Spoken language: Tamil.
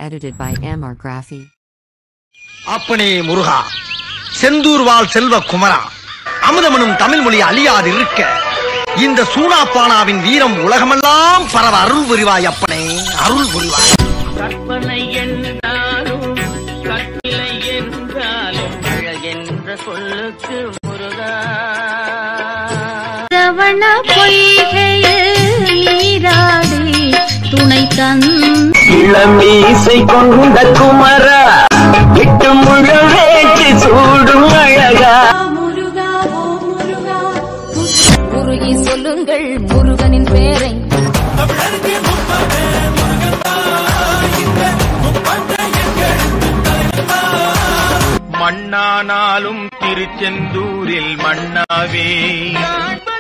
Edited by M.R. Graphy. அப்பனே முருகா செந்தூர் வாழ் செல்வ குமரா அமுதமனும் தமிழ் மொழி அழியாது இருக்க இந்த சூனாப்பானாவின் வீரம் உலகமெல்லாம் பரவ அருள் புரிவாய் அப்பனே அருள் புரிவாய் கற்பனை என்றாலும் கற்பிலை என்றாலும் அழகென்ற சொல்லுக்கு முருகா சவண பொய்கையில் நீராடி துணை தந்த இளமீசை கொண்ட குமரா விட்டு முழ வேட்டி சூடும் அழகா குறுகி சொல்லுங்கள் முருகனின் பேரை மண்ணானாலும் திருச்செந்தூரில் மண்ணாவே